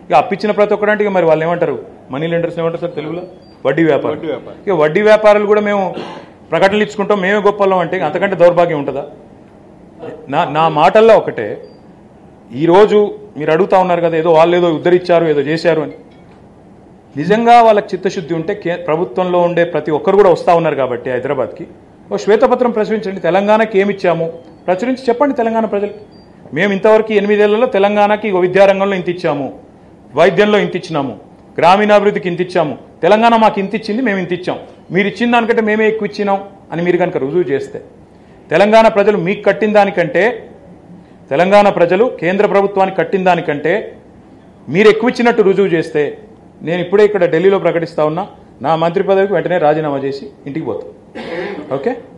ఇక అప్పిచ్చిన ప్రతి ఒక్కడంటే ఇక మరి వాళ్ళు ఏమంటారు మనీ లెండర్స్ ఏమంటారు సార్ తెలుగులో వడ్డీ వ్యాపారం వడ్డీ వ్యాపారం. ఇక వడ్డీ వ్యాపారాలు కూడా మేము ప్రకటనలు ఇచ్చుకుంటాం మేమే గొప్పలం అంటే ఇక అంతకంటే దౌర్భాగ్యం ఉంటుందా నా నా మాటల్లో ఒకటే ఈరోజు మీరు అడుగుతా ఉన్నారు కదా ఏదో వాళ్ళు ఏదో ఉద్ధరించారు ఏదో చేశారు అని నిజంగా వాళ్ళకి చిత్తశుద్ధి ఉంటే కే ప్రభుత్వంలో ఉండే ప్రతి ఒక్కరు కూడా వస్తూ ఉన్నారు కాబట్టి హైదరాబాద్కి ఓ శ్వేతపత్రం ప్రచురించండి తెలంగాణకి ఏమి ఇచ్చాము ప్రచురించి చెప్పండి తెలంగాణ ప్రజలు మేము ఇంతవరకు ఎనిమిదేళ్లలో తెలంగాణకి ఇగో విద్యారంగంలో ఇంత ఇచ్చాము వైద్యంలో ఇంత ఇచ్చినాము గ్రామీణాభివృద్ధికి ఇంత ఇచ్చాము తెలంగాణ మాకు ఇంత ఇచ్చింది మేము ఇంత ఇచ్చాం మీరు ఇచ్చిన దానికంటే మేమే ఎక్కువ ఇచ్చినాం అని మీరు కనుక రుజువు చేస్తే తెలంగాణ ప్రజలు మీకు కట్టిన దానికంటే తెలంగాణ ప్రజలు కేంద్ర ప్రభుత్వానికి కట్టిన దానికంటే మీరు ఎక్కువ ఇచ్చినట్టు రుజువు చేస్తే నేను ఇప్పుడే ఇక్కడ ఢిల్లీలో ప్రకటిస్తా ఉన్నా నా మంత్రి పదవికి వెంటనే రాజీనామా చేసి ఇంటికి పోతాను ఓకే